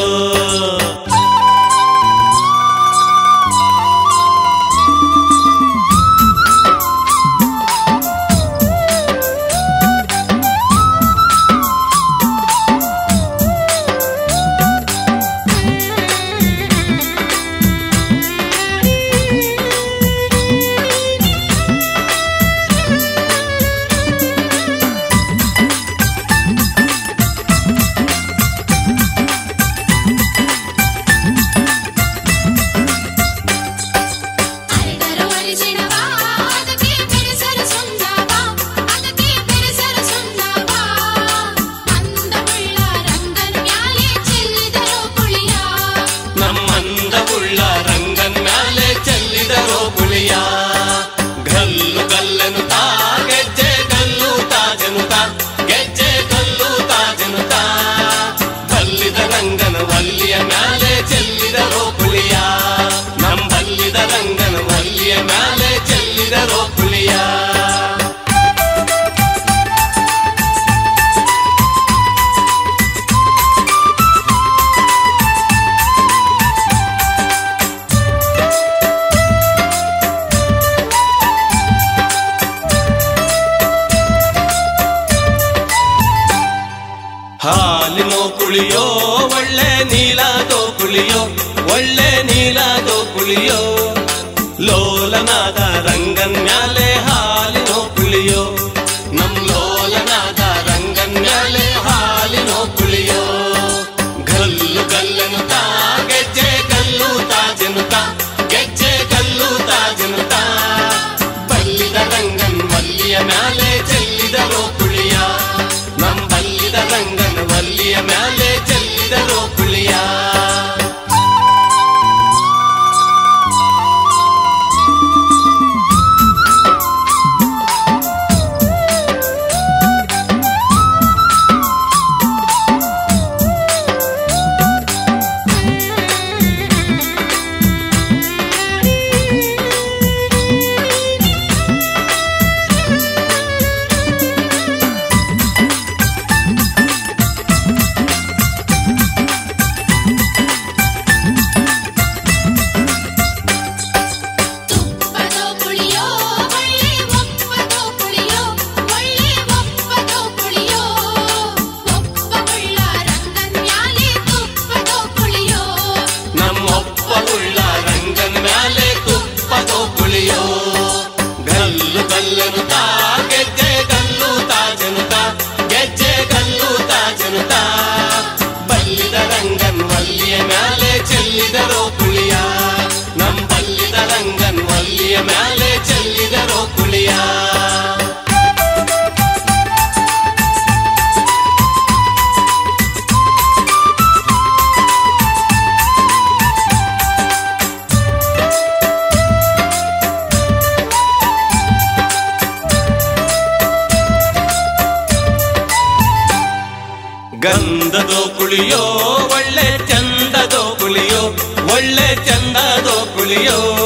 ಅರಿದರು ಅರಿಶಿಣವ ಅದಕ್ಕೆ ಬೆರೆಸರು ಸುಣ್ಣವ ಅದಕ್ಕೆ ಬೆರೆಸರು ಸುಣ್ಣವ ಅಂದವುಳ್ಳ ರಂಗನ್ ಮ್ಯಾಲೆ ಚೆಲ್ಲಿದರೋ ಪುಳಿಯ
ನಮ್ಮಂದವುಳ್ಳ ರಂಗನ್ ಮ್ಯಾಲೆ ಚೆಲ್ಲಿದರೋ ಪುಳಿಯ ಗಲ್ಲು ಗಲ್ಲೆನುತ ಗೆಜ್ಜೆ ಗಲ್ಲು ತಾಜನುತ ಗೆಜ್ಜೆ ಗಲ್ಲು ತಾಜನುತ ಬಲ್ಲಿದ ರಂಗನ ವಲ್ಲಿಯ ಮ್ಯಾಲೆ ಚೆಲ್ಲಿದರೋ ಪುಳಿಯ ನಮ್ ಬಲ್ಲಿದ ರಂಗನ ವಲ್ಲಿಯ ಮ್ಯಾಲೆ ಚೆಲ್ಲಿದರೋ ಪುಳಿಯ ಹಾಲಿನೋ ಕುಳಿಯೋ ಒಳ್ಳೆ ನೀಲಾದೋ ಕುಳಿಯೋ ಒಳ್ಳೆ ನೀಲಾದೋ ಕುಳಿಯೋ ಲೋಲನಾದ ರಂಗನ್ ಮ್ಯಾಲೆ ಹಾಲಿನೋ ಕುಳಿಯೋ ನಮ್ ಲೋಲನಾದ ರಂಗನ್ ಮ್ಯಾಲೆ ಹಾಲಿನೋ ಕುಳಿಯೋ ಗಲ್ಲು ಗಲ್ಲನುತ ಗೆಜ್ಜೆ ಗಲ್ಲು ತಾಜನುತ ಗೆಜ್ಜೆ ಗಲ್ಲು ತಾಜನುತ ಬಲ್ಲಿದ ರಂಗನ್ ಮಲ್ಲಿಯ ಮ್ಯಾಲೆ ಚೆಲ್ಲಿದರೋ ಕುಳಿಯ ನಮ್ ಬಲ್ಲಿದ ರಂಗನ್ ವಲ್ಲಿಯ ಮ್ಯಾಲೆ ಚೆಲ್ಲಿದರೋ ಕುಳಿಯ ಬಲ್ಲೆನುತ ಗೆಜ್ಜೆ ಗಲ್ಲೂತ ಜನುತ ಗೆಜ್ಜೆ ಗಲ್ಲೂತ ಜನುತ ಬಲ್ಲಿದ ರಂಗನ್ ವಲ್ಲಿಯ ಮ್ಯಾಲೆ ಚೆಲ್ಲಿದರೋ ಕುಳಿಯ ನಮ್ ಬಲ್ಲಿದ ರಂಗನ್ ವಲ್ಲಿಯ ಮ್ಯಾಲೆ ಚೆಲ್ಲಿದರೋ ಕುಳಿಯ ಗಂಧದೋ ಕುಳಿಯೋ ಒಳ್ಳೆ ಚಂದದೋ ಕುಳಿಯೋ ಒಳ್ಳೆ ಚಂದದೋ ಕುಳಿಯೋ